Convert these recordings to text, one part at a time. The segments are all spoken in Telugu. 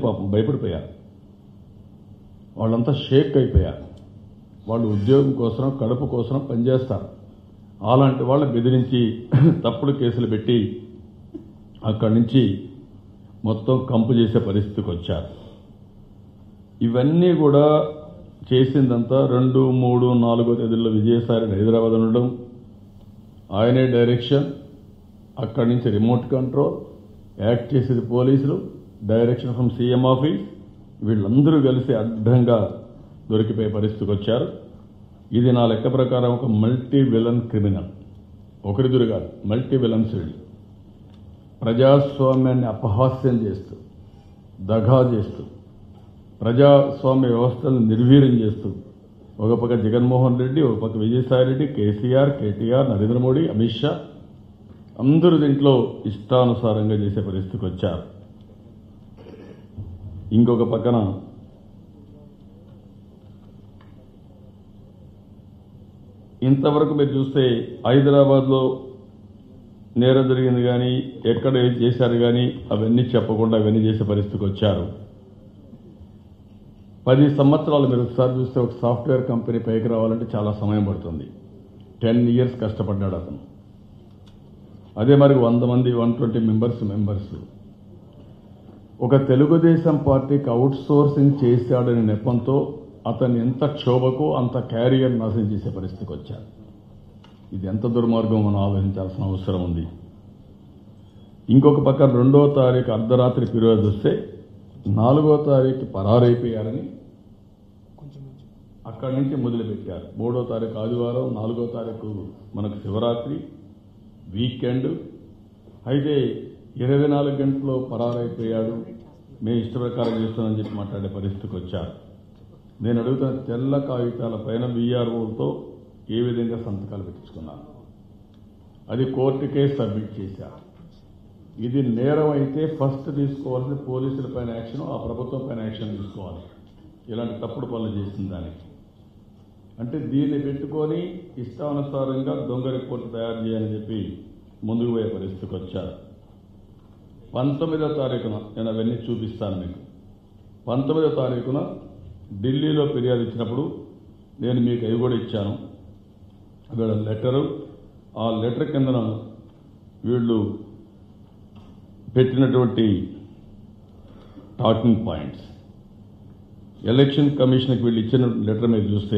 పాపం భయపడిపోయారు వాళ్ళంతా షేక్ అయిపోయారు వాళ్ళు ఉద్యోగం కోసం కడుపు కోసం పనిచేస్తారు అలాంటి వాళ్ళు బెదిరించి తప్పుడు కేసులు పెట్టి అక్కడి నుంచి మొత్తం కంపు చేసే పరిస్థితికి వచ్చారు ఇవన్నీ కూడా చేసిందంతా రెండు మూడు నాలుగో తేదీల్లో విజయసాయి హైదరాబాద్ ఉండడం ఆయనే డైరెక్షన్ అక్కడి నుంచి రిమోట్ కంట్రోల్ యాక్ట్ చేసేది పోలీసులు డైరెక్షన్ ఫ్రమ్ సీఎం ఆఫీస్ వీళ్ళందరూ కలిసి అడ్డంగా దొరికిపోయే పరిస్థితికి వచ్చారు ఇది నా లెక్క ప్రకారం ఒక మల్టీ విలన్ క్రిమినల్ ఒకరిదురు కాదు మల్టీ విలన్స్ వీళ్ళు ప్రజాస్వామ్యాన్ని అపహాస్యం చేస్తూ దగా చేస్తూ ప్రజాస్వామ్య వ్యవస్థను నిర్వీర్యం చేస్తూ ఒక పక్క జగన్మోహన్ రెడ్డి ఒక పక్క విజయసాయి రెడ్డి కేసీఆర్ కేటీఆర్ నరేంద్ర మోడీ అమిత్ షా అందరూ దీంట్లో ఇష్టానుసారంగా చేసే పరిస్థితికి వచ్చారు ఇంకొక పక్కన ఇంతవరకు మీరు చూస్తే హైదరాబాద్లో నేరం జరిగింది కానీ ఎక్కడ ఏం చేశారు కానీ అవన్నీ చెప్పకుండా అవన్నీ చేసే పరిస్థితికి వచ్చారు పది సంవత్సరాలు మీరు ఒకసారి చూస్తే ఒక సాఫ్ట్వేర్ కంపెనీ పైకి రావాలంటే చాలా సమయం పడుతుంది టెన్ ఇయర్స్ కష్టపడ్డాడు అతను అదే మరి వంద మంది వన్ ట్వంటీ మెంబర్స్ మెంబర్స్ ఒక తెలుగుదేశం పార్టీకి అవుట్ సోర్సింగ్ చేశాడనే నెపంతో అతను ఎంత క్షోభకు అంత క్యారియర్ నాశనం చేసే పరిస్థితికి వచ్చారు ఇది ఎంత దుర్మార్గం మనం ఆలోచించాల్సిన అవసరం ఉంది ఇంకొక పక్క రెండో తారీఖు అర్ధరాత్రి ఫిర్యాదు వస్తే నాలుగో తారీఖు పరారైపోయారని అక్కడి నుంచి మొదలుపెట్టారు మూడో తారీఖు ఆదివారం నాలుగో తారీఖు మనకు శివరాత్రి వీకెండ్ అయితే ఇరవై నాలుగు గంటల్లో పరారైపోయాడు మేము ఇష్ట ప్రకారం చేస్తామని చెప్పి మాట్లాడే పరిస్థితికి వచ్చారు నేను అడుగుతున్న తెల్ల కాగితాల పైన విఆర్ఓతో ఏ విధంగా సంతకాలు పెట్టించుకున్నాను అది కోర్టుకే సబ్మిట్ చేశారు ఇది నేరం అయితే ఫస్ట్ తీసుకోవాల్సిన పోలీసుల పైన యాక్షన్ ఆ ప్రభుత్వం పైన యాక్షన్ తీసుకోవాలి ఇలాంటి తప్పుడు పనులు చేసిన దానికి అంటే దీన్ని పెట్టుకొని ఇష్టానుసారంగా దొంగ రిపోర్టు తయారు చేయాలని చెప్పి ముందుకు పోయే పరిస్థితికి వచ్చారు పంతొమ్మిదో తారీఖున నేను అవన్నీ చూపిస్తాను మీకు పంతొమ్మిదో తారీఖున ఢిల్లీలో ఫిర్యాదు ఇచ్చినప్పుడు నేను మీకు అవి కూడా ఇచ్చాను వీళ్ళ లెటరు ఆ లెటర్ కిందన వీళ్ళు పెట్టినటువంటి టాకింగ్ పాయింట్స్ ఎలక్షన్ కమిషన్కి వీళ్ళు ఇచ్చిన లెటర్ మీరు చూస్తే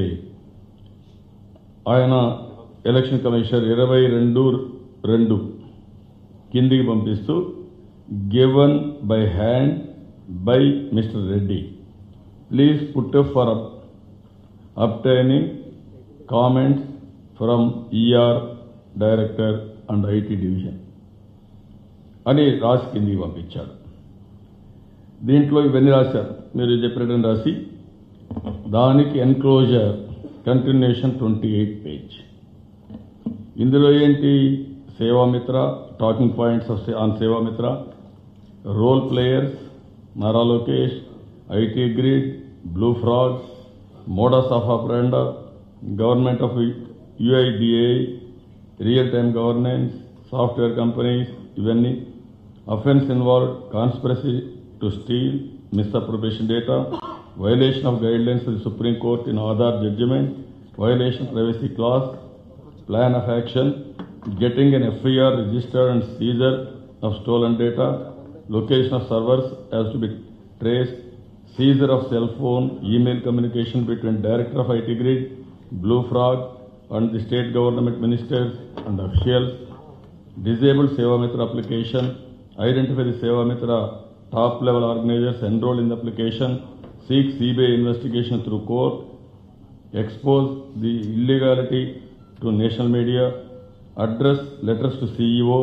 ఆయన ఎలక్షన్ కమిషనర్ ఇరవై రెండు రెండు కిందికి పంపిస్తూ given by hand by mister Reddy please put for obtaining comments from ER director and IT division అని రాసి కిందికి పంపించాడు దీంట్లో ఇవన్నీ రాశారు మీరు చెప్పినట్టు రాసి దానికి enclosure continuation twenty eight page ఇందులో ఏంటి Sevamitra talking points on Sevamitra role players Nara Lokesh IT Grid Blue Frog modus of operandi government of UIDAI real time governance software companies ఇవన్నీ offence involved conspiracy to steal misappropriation data violation of guidelines of the Supreme Court in Aadhaar judgment, violation of privacy clause, plan of action, getting an FIR registered and seizure of stolen data, location of servers has to be traced, seizure of cell phone, email communication between Director of IT Grid, Blue Frog, and the state government ministers and officials, disabled Seva Mitra application, identify the Seva Mitra top level organizers enrolled in the application, seek CBI investigation through court, expose the illegality to national media, address letters to CEO,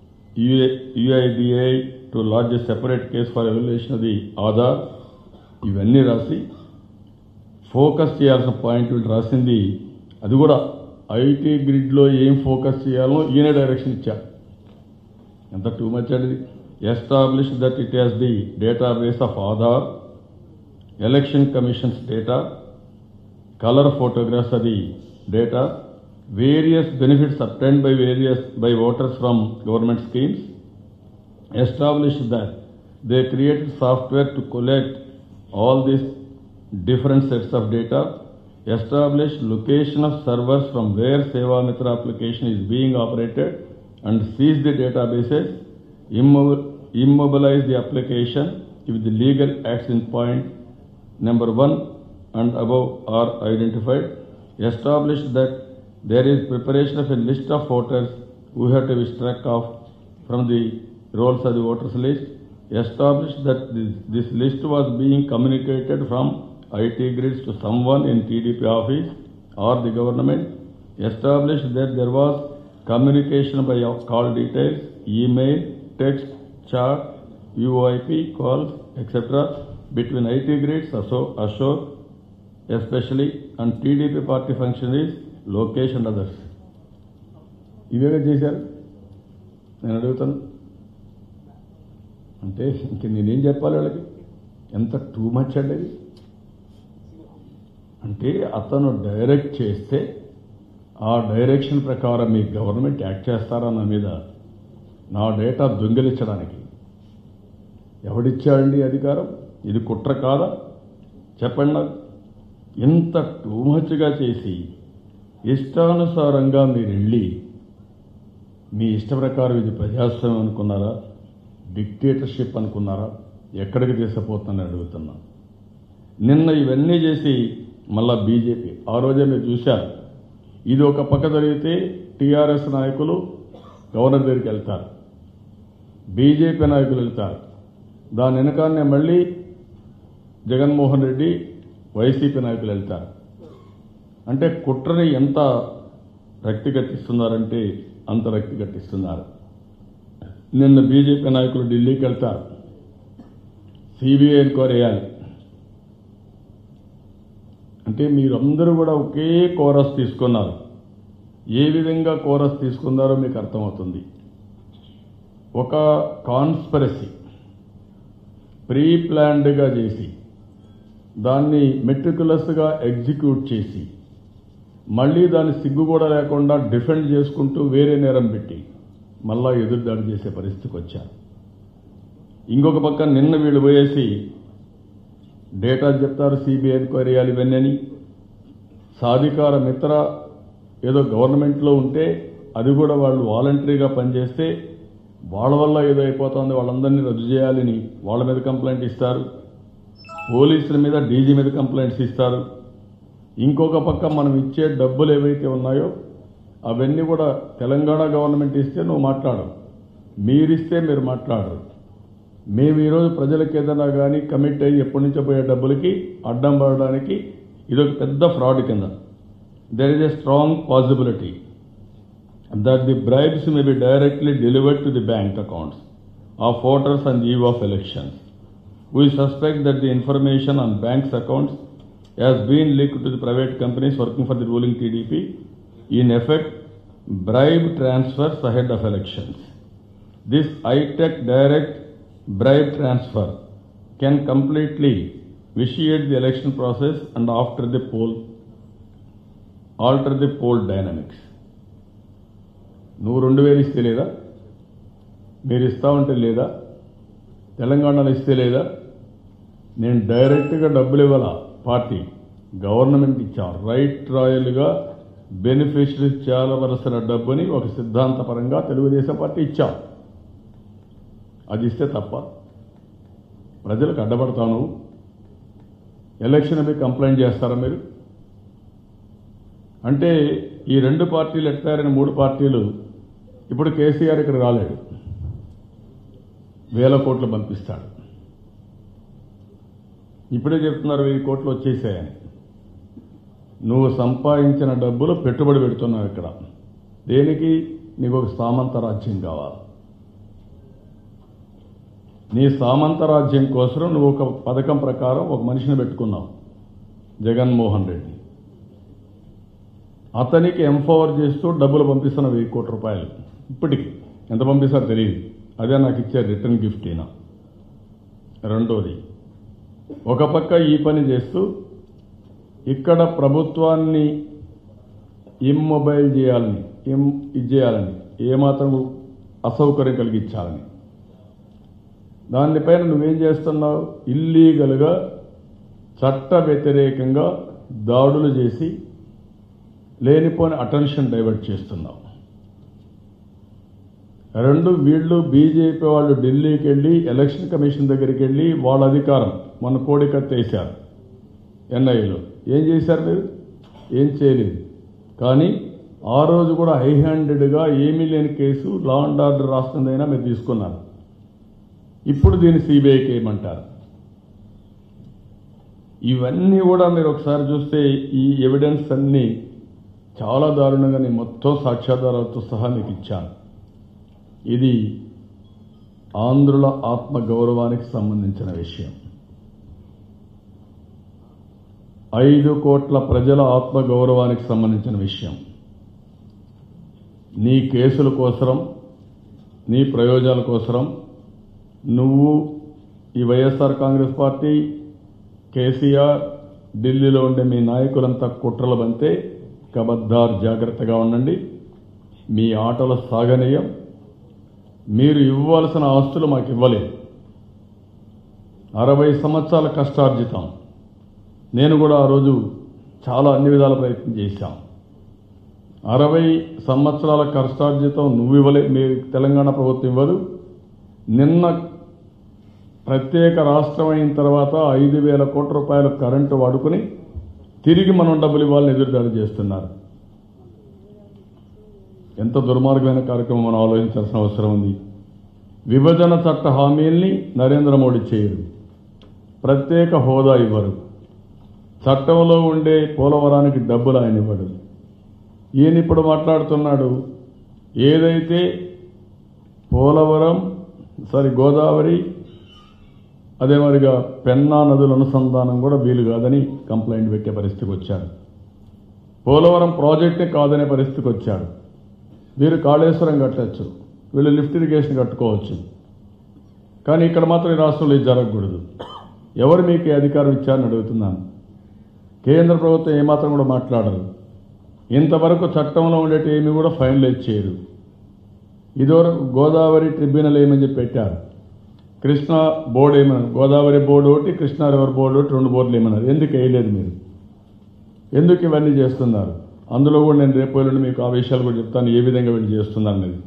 UIDA to lodge a separate case for evaluation of the Aadhaar, ఇవన్నీ రాసి ఫోకస్ చేయాల్సిన పాయింట్ వీళ్ళు రాసింది అది కూడా ఐటీ గ్రిడ్లో ఏం ఫోకస్ చేయాలో ఈయన డైరెక్షన్ ఇచ్చారు ఎంత టూ మచ్ అండి establish that it has the database of Aadhaar election commissions data colour photographs అది data various benefits obtained by various by voters from government schemes establish that they created software to collect all these different sets of data, establish location of servers from where Seva Mitra application is being operated and seize the databases, immo- immobilize the application if the legal acts in point number one and above are identified, establish that there is preparation of a list of voters who have to be struck off from the rolls of the voters list, establish that this, this list was being communicated from IT grids to someone in TDP office or the government, establish that there was communication by call details, email, text, chat, UIP, calls, etc. between IT grids, Ashok, Ashok especially, and TDP party functionaries, Lokesh and others. ఇవేగా చేశారు నేను అడుగుతాను అంటే ఇంక నేనేం చెప్పాలి వాళ్ళకి ఎంత టూ మచ్ అండి అది అంటే అతను డైరెక్ట్ చేస్తే ఆ డైరెక్షన్ ప్రకారం మీ గవర్నమెంట్ యాక్ట్ చేస్తారా నా మీద నా డేటా దొంగిలించడానికి ఎవడిచ్చాడండి అధికారం ఇది కుట్ర కాదా చెప్పండి నాకు ఇంత టూ మచ్గా చేసి ఇష్టానుసారంగా మీరు వెళ్ళి మీ ఇష్ట ప్రకారం ఇది ప్రజాస్వామ్యం అనుకున్నారా డిక్టేటర్షిప్ అనుకున్నారా ఎక్కడికి తీసుకుపోతుందని అడుగుతున్నా నిన్న ఇవన్నీ చేసి మళ్ళా బీజేపీ ఆ రోజే మీరు చూశారు ఇది ఒక పక్క జరిగితే టీఆర్ఎస్ నాయకులు గవర్నర్ దగ్గరికి వెళ్తారు బీజేపీ నాయకులు వెళ్తారు దాని వెనకాలనే మళ్ళీ జగన్మోహన్ రెడ్డి వైసీపీ నాయకులు వెళ్తారు అంటే కుట్రని ఎంత రక్తి కట్టిస్తున్నారంటే అంత రక్తి కట్టిస్తున్నారు నిన్న బీజేపీ నాయకులు ఢిల్లీకి వెళ్తారు సిబిఐ ఎంక్వైరీ వేయాలి అంటే మీరందరూ కూడా ఒకే కోరస్ తీసుకున్నారు ఏ విధంగా కోరస్ తీసుకున్నారో మీకు అర్థమవుతుంది ఒక కాన్స్పరసీ ప్రీ ప్లాన్డ్గా చేసి దాన్ని మెట్రికులస్గా ఎగ్జిక్యూట్ చేసి మళ్ళీ దాన్ని సిగ్గు కూడా లేకుండా డిఫెండ్ చేసుకుంటూ వేరే నేరం పెట్టి మళ్ళా ఎదురుదాడి చేసే పరిస్థితికి వచ్చారు ఇంకొక పక్క నిన్న వీళ్ళు పోయేసి డేటా చెప్తారు సిబిఐ ఎంక్వైరీ చేయాలి ఇవన్నీ సాధికార మిత్ర ఏదో గవర్నమెంట్లో ఉంటే అది కూడా వాళ్ళు వాలంటరీగా పనిచేస్తే వాళ్ళ వల్ల ఏదో అయిపోతుంది వాళ్ళందరినీ రద్దు చేయాలని వాళ్ళ మీద కంప్లైంట్ ఇస్తారు పోలీసుల మీద డీజీ మీద కంప్లైంట్స్ ఇస్తారు ఇంకొక పక్క మనం ఇచ్చే డబ్బులు ఏవైతే ఉన్నాయో అవన్నీ కూడా తెలంగాణ గవర్నమెంట్ ఇస్తే నువ్వు మాట్లాడవు మీరిస్తే మీరు మాట్లాడరు మేము ఈరోజు ప్రజలకు ఏదైనా కానీ కమిట్ అయ్యి ఎప్పటి నుంచో పోయే డబ్బులకి అడ్డం పడడానికి ఇదొక పెద్ద ఫ్రాడ్ కింద there is a strong possibility that the bribes may be directly delivered to the bank accounts of voters on the eve of elections. We suspect that the information on banks' accounts has been leaked to the private companies working for the ruling TDP, in effect, bribe transfers ahead of elections. This high-tech direct bribe transfer can completely vitiate the election process and after the poll, alter the poll dynamics. నువ్వు రెండు వేలు ఇస్తే లేదా మీరు ఇస్తా ఉంటే లేదా తెలంగాణలో ఇస్తే లేదా నేను డైరెక్ట్గా డబ్బులు ఇవ్వాల పార్టీ గవర్నమెంట్ ఇచ్చాం రైట్ రాయల్గా బెనిఫిషరీస్ చేయాలవలసిన డబ్బుని ఒక సిద్ధాంతపరంగా తెలుగుదేశం పార్టీ ఇచ్చాం అది ఇస్తే తప్ప ప్రజలకు అడ్డపడతావు ఎలక్షన్ మీద కంప్లైంట్ చేస్తారా మీరు అంటే ఈ రెండు పార్టీలు ఎట్టారని మూడు పార్టీలు ఇప్పుడు కేసీఆర్ ఇక్కడ రాలేడు వేల కోట్లు పంపిస్తాడు ఇప్పుడే చెప్తున్నారు వెయ్యి కోట్లు వచ్చేసాయని నువ్వు సంపాదించిన డబ్బులు పెట్టుబడి పెడుతున్నావు ఇక్కడ దేనికి నీకు ఒక సామంత రాజ్యం కావాలి నీ సామంత రాజ్యం కోసం నువ్వు ఒక పథకం ప్రకారం ఒక మనిషిని పెట్టుకున్నావు జగన్మోహన్ రెడ్డి అతనికి ఎంపవర్ చేస్తూ డబ్బులు పంపిస్తున్న వెయ్యి కోట్ల రూపాయలు ఇప్పటికి ఎంత పంపిస్తారో తెలియదు అదే నాకు ఇచ్చే రిటర్న్ గిఫ్ట్ అయినా రెండోది ఒక పక్క ఈ పని చేస్తూ ఇక్కడ ప్రభుత్వాన్ని ఇమ్మొబైల్ చేయాలని ఇమ్ ఇది చేయాలని ఏమాత్రం అసౌకర్యం కలిగించాలని దానిపైన నువ్వేం చేస్తున్నావు ఇల్లీగల్గా చట్ట వ్యతిరేకంగా దాడులు చేసి లేనిపోని అటెన్షన్ డైవర్ట్ చేస్తున్నావు రెండు వీళ్ళు బీజేపీ వాళ్ళు ఢిల్లీకి వెళ్ళి ఎలక్షన్ కమిషన్ దగ్గరికి వెళ్ళి వాళ్ళ అధికారం మన కోడికత్తేశారు ఎన్ఐఏలో ఏం చేశారు మీరు ఏం చేయలేదు కానీ ఆ రోజు కూడా హై హ్యాండెడ్గా ఏమీ లేని కేసు లా అండ్ ఆర్డర్ రాస్తుందైనా మీరు తీసుకున్నారు ఇప్పుడు దీన్ని సిబిఐకి ఏమంటారు ఇవన్నీ కూడా మీరు ఒకసారి చూస్తే ఈ ఎవిడెన్స్ అన్నీ చాలా దారుణంగా నేను మొత్తం సాక్ష్యాధారాలతో సహా మీకు ఇచ్చాను ఇది ఆంధ్రుల ఆత్మ గౌరవానికి సంబంధించిన విషయం ఐదు కోట్ల ప్రజల ఆత్మ గౌరవానికి సంబంధించిన విషయం నీ కేసుల కోసరం నీ ప్రయోజనాల కోసరం నువ్వు ఈ వైఎస్ఆర్ కాంగ్రెస్ పార్టీ కేసీఆర్ ఢిల్లీలో ఉండే మీ నాయకులంతా కుట్రలు బంతే కబద్దార్ జాగ్రత్తగా ఉండండి మీ ఆటల సాగనీయం మీరు ఇవ్వాల్సిన ఆస్తులు మాకు ఇవ్వలేదు అరవై సంవత్సరాల కష్టార్జితం నేను కూడా ఆ రోజు చాలా అన్ని విధాల ప్రయత్నం చేశాం అరవై సంవత్సరాల కష్టార్జితం నువ్వు ఇవ్వలే మీ తెలంగాణ ప్రభుత్వం ఇవ్వదు నిన్న ప్రత్యేక రాష్ట్రం అయిన తర్వాత ఐదు వేల కోట్ల రూపాయల కరెంటు వాడుకుని తిరిగి మనం డబ్బులు ఇవ్వాలని ఎదురుదాడి చేస్తున్నారు ఎంత దుర్మార్గమైన కార్యక్రమం మనం ఆలోచించాల్సిన అవసరం ఉంది విభజన చట్ట హామీల్ని నరేంద్ర మోడీ చేయరు ప్రత్యేక హోదా ఇవ్వరు చట్టంలో ఉండే పోలవరానికి డబ్బులు ఆయన ఇవ్వడు ఈయన ఇప్పుడు మాట్లాడుతున్నాడు ఏదైతే పోలవరం సారీ గోదావరి అదే మరిగా పెన్నా నదుల అనుసంధానం కూడా వీలు కాదని కంప్లైంట్ పెట్టే పరిస్థితికి వచ్చాడు పోలవరం ప్రాజెక్టే కాదనే పరిస్థితికి వచ్చాడు వీరు కాళేశ్వరం కట్టచ్చు వీళ్ళు లిఫ్ట్ ఇరిగేషన్ కట్టుకోవచ్చు కానీ ఇక్కడ మాత్రం ఈ రాష్ట్రంలో ఇది జరగకూడదు ఎవరు మీకు ఈ అధికారం ఇచ్చారని అడుగుతున్నాను కేంద్ర ప్రభుత్వం ఏమాత్రం కూడా మాట్లాడరు ఇంతవరకు చట్టంలో ఉండేటి ఏమి కూడా ఫైనలైజ్ చేయరు ఇదివరకు గోదావరి ట్రిబ్యునల్ ఏమని చెప్పి పెట్టారు కృష్ణా బోర్డు ఏమన్నారు గోదావరి బోర్డు ఒకటి కృష్ణా రివర్ బోర్డు ఒకటి రెండు బోర్డులు ఏమన్నారు ఎందుకు వేయలేదు మీరు ఎందుకు ఇవన్నీ చేస్తున్నారు అందులో కూడా నేను రేపు ఎల్లుండి మీకు ఆ విషయాలు కూడా చెప్తాను ఏ విధంగా వీళ్ళు చేస్తున్నారు అనేది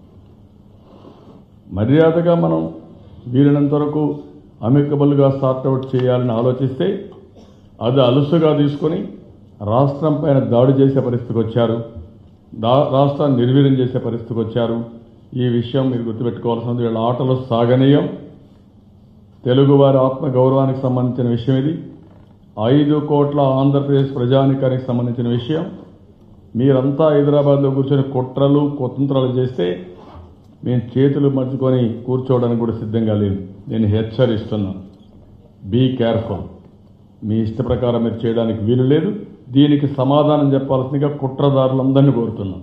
మర్యాదగా మనం వీరినంత వరకు అమికబుల్గా సార్ట్అవుట్ చేయాలని ఆలోచిస్తే అది అలుసుగా తీసుకొని రాష్ట్రం పైన దాడి చేసే పరిస్థితికి వచ్చారు దా రాష్ట్రాన్ని నిర్వీర్యం చేసే పరిస్థితికి వచ్చారు ఈ విషయం మీరు గుర్తుపెట్టుకోవాల్సింది వీళ్ళ ఆటలు సాగనీయం తెలుగువారి ఆత్మ గౌరవానికి సంబంధించిన విషయం ఇది ఐదు కోట్ల ఆంధ్రప్రదేశ్ ప్రజానికానికి సంబంధించిన విషయం మీరంతా హైదరాబాద్లో కూర్చొని కుట్రలు కుతంత్రాలు చేస్తే మేము చేతులు మర్చుకొని కూర్చోవడానికి కూడా సిద్ధంగా లేదు నేను హెచ్చరిస్తున్నా బీ కేర్ఫుల్ మీ ఇష్ట ప్రకారం మీరు చేయడానికి వీలు లేదు దీనికి సమాధానం చెప్పాల్సిందిగా కుట్రదారులందరినీ కోరుతున్నాం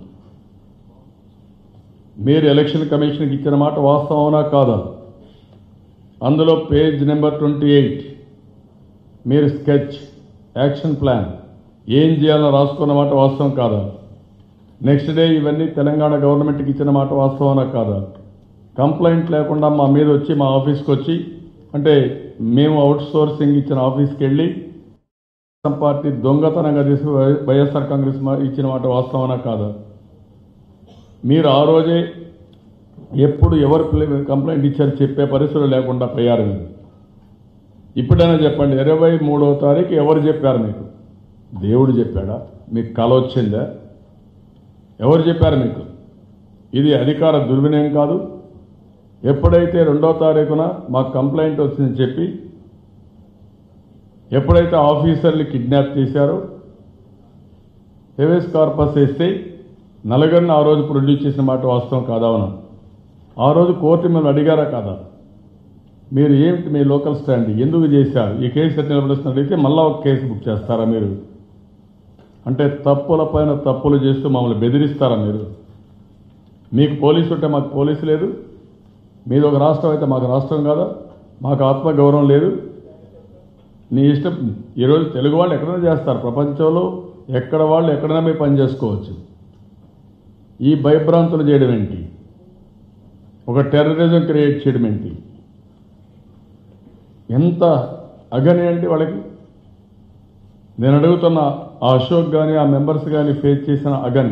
మీరు ఎలక్షన్ కమిషన్కి ఇచ్చిన మాట వాస్తవం అవునా కాదా అందులో పేజ్ నెంబర్ ట్వంటీ ఎయిట్ మీరు స్కెచ్ యాక్షన్ ప్లాన్ ఏం చేయాలో రాసుకున్న మాట వాస్తవం కాదా నెక్స్ట్ డే ఇవన్నీ తెలంగాణ గవర్నమెంట్కి ఇచ్చిన మాట వాస్తవనా కాదా కంప్లైంట్ లేకుండా మా మీద వచ్చి మా ఆఫీస్కి వచ్చి అంటే మేము అవుట్ సోర్సింగ్ ఇచ్చిన ఆఫీస్కి వెళ్ళి తెలుగుదేశం పార్టీ దొంగతనంగా తీసి వై- వైఎస్ఆర్ కాంగ్రెస్ మా- ఇచ్చిన మాట వాస్తవనా కాదా మీరు ఆ రోజే ఎప్పుడు ఎవరు ప్లే- కంప్లైంట్ ఇచ్చారు చెప్పే పరిస్థితులు లేకుండా పోయారు మీరు ఇప్పుడైనా చెప్పండి ఇరవై మూడవ తారీఖు ఎవరు చెప్పారు మీకు దేవుడు చెప్పాడా మీకు కల వచ్చిందా ఎవరు చెప్పారు మీకు ఇది అధికార దుర్వినియోగం కాదు ఎప్పుడైతే రెండో తారీఖున మాకు కంప్లైంట్ వచ్చిందని చెప్పి ఎప్పుడైతే ఆఫీసర్లు కిడ్నాప్ చేశారో హెవెస్ కార్పస్ వేస్తే నలుగురిని ఆ రోజు ప్రొడ్యూస్ చేసిన మాట వాస్తవం కాదా అవునా ఆ రోజు కోర్టు మిమ్మల్ని అడిగారా కాదా మీరు ఏమిటి మీ లోకల్ స్టాండ్ ఎందుకు చేశారు ఈ కేసు ఎట్లా నిలబడుతున్న అడిగితే మళ్ళా ఒక కేసు బుక్ చేస్తారా మీరు అంటే తప్పుల పైన తప్పులు చేస్తూ మమ్మల్ని బెదిరిస్తారా మీరు మీకు పోలీసు ఉంటే మాకు పోలీసు లేదు మీది ఒక రాష్ట్రం అయితే మాకు రాష్ట్రం కాదా మాకు ఆత్మగౌరవం లేదు నీ ఇష్టం ఈరోజు తెలుగు వాళ్ళు ఎక్కడైనా చేస్తారు ప్రపంచంలో ఎక్కడ వాళ్ళు ఎక్కడైనా పోయి పని చేసుకోవచ్చు ఈ భయభ్రాంతులు చేయడం ఏంటి ఒక టెర్రరిజం క్రియేట్ చేయడం ఏంటి ఎంత అగని అంటే వాళ్ళకి నేను అడుగుతున్న ఆ అశోక్ కానీ ఆ మెంబర్స్ కానీ ఫేస్ చేసిన అగన్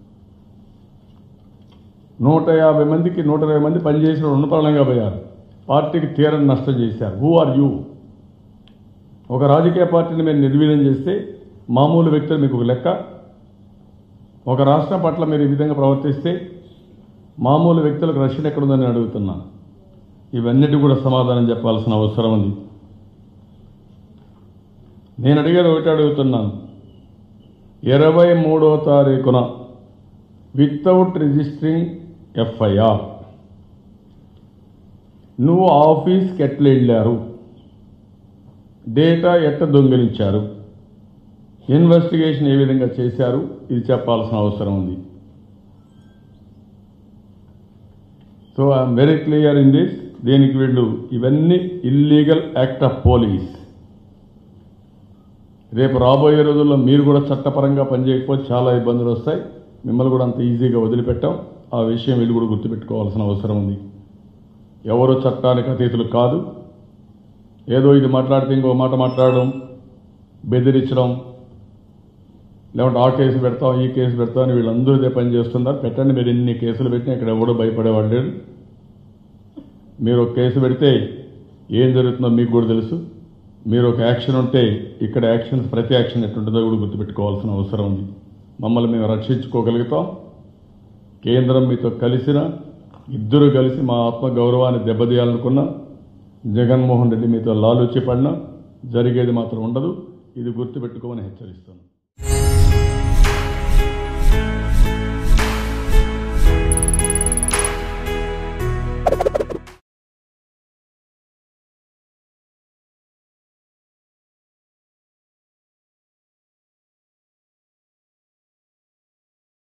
నూట యాభై మందికి నూట ఇరవై మంది పనిచేసిన రుణపరంగా పోయారు పార్టీకి తీరని నష్టం చేశారు హూ ఆర్ యూ ఒక రాజకీయ పార్టీని మీరు నిర్వీర్యం చేస్తే మామూలు వ్యక్తులు మీకు ఒక లెక్క ఒక రాష్ట్రం పట్ల మీరు ఈ విధంగా ప్రవర్తిస్తే మామూలు వ్యక్తులకు రక్షణ ఎక్కడుందని నేను అడుగుతున్నాను ఇవన్నిటి కూడా సమాధానం చెప్పాల్సిన అవసరం ఉంది నేను అడిగేది ఒకటి అడుగుతున్నాను ఇరవై మూడో తారీఖున వితౌట్ రిజిస్టరింగ్ ఎఫ్ఐఆర్ నువ్వు ఆఫీస్కి ఎట్లా వెళ్ళారు డేటా ఎట్ట దొంగిలించారు ఇన్వెస్టిగేషన్ ఏ విధంగా చేశారు ఇది చెప్పాల్సిన అవసరం ఉంది so I'm very clear in this దీనికి వీళ్ళు ఇవన్నీ ఇల్లీగల్ యాక్ట్ ఆఫ్ పోలీస్ రేపు రాబోయే రోజుల్లో మీరు కూడా చట్టపరంగా పనిచేయకపోతే చాలా ఇబ్బందులు వస్తాయి మిమ్మల్ని కూడా అంత ఈజీగా వదిలిపెట్టాం ఆ విషయం వీళ్ళు కూడా గుర్తుపెట్టుకోవాల్సిన అవసరం ఉంది ఎవరు చట్టానికి అతీతులు కాదు ఏదో ఇది మాట్లాడితే ఇంకో మాట మాట్లాడడం బెదిరించడం లేకుంటే ఆ కేసు పెడతాం ఈ కేసు పెడతాం అని వీళ్ళందరూ ఇదే పని చేస్తున్నారు పెట్టండి మీరు ఎన్ని కేసులు పెట్టినా ఇక్కడ ఎవడో భయపడేవాడు లేడు మీరు ఒక కేసు పెడితే ఏం జరుగుతుందో మీకు కూడా తెలుసు మీరు ఒక యాక్షన్ ఉంటే ఇక్కడ యాక్షన్ ప్రతి యాక్షన్ ఎట్టుంటుందో కూడా గుర్తుపెట్టుకోవాల్సిన అవసరం ఉంది మమ్మల్ని మేము రక్షించుకోగలుగుతాం కేంద్రం మీతో కలిసిన ఇద్దరు కలిసి మా ఆత్మ గౌరవాన్ని దెబ్బతీయాలనుకున్నా జగన్మోహన్ రెడ్డి మీతో లాలూచి పడినా జరిగేది మాత్రం ఉండదు ఇది గుర్తుపెట్టుకోమని హెచ్చరిస్తాను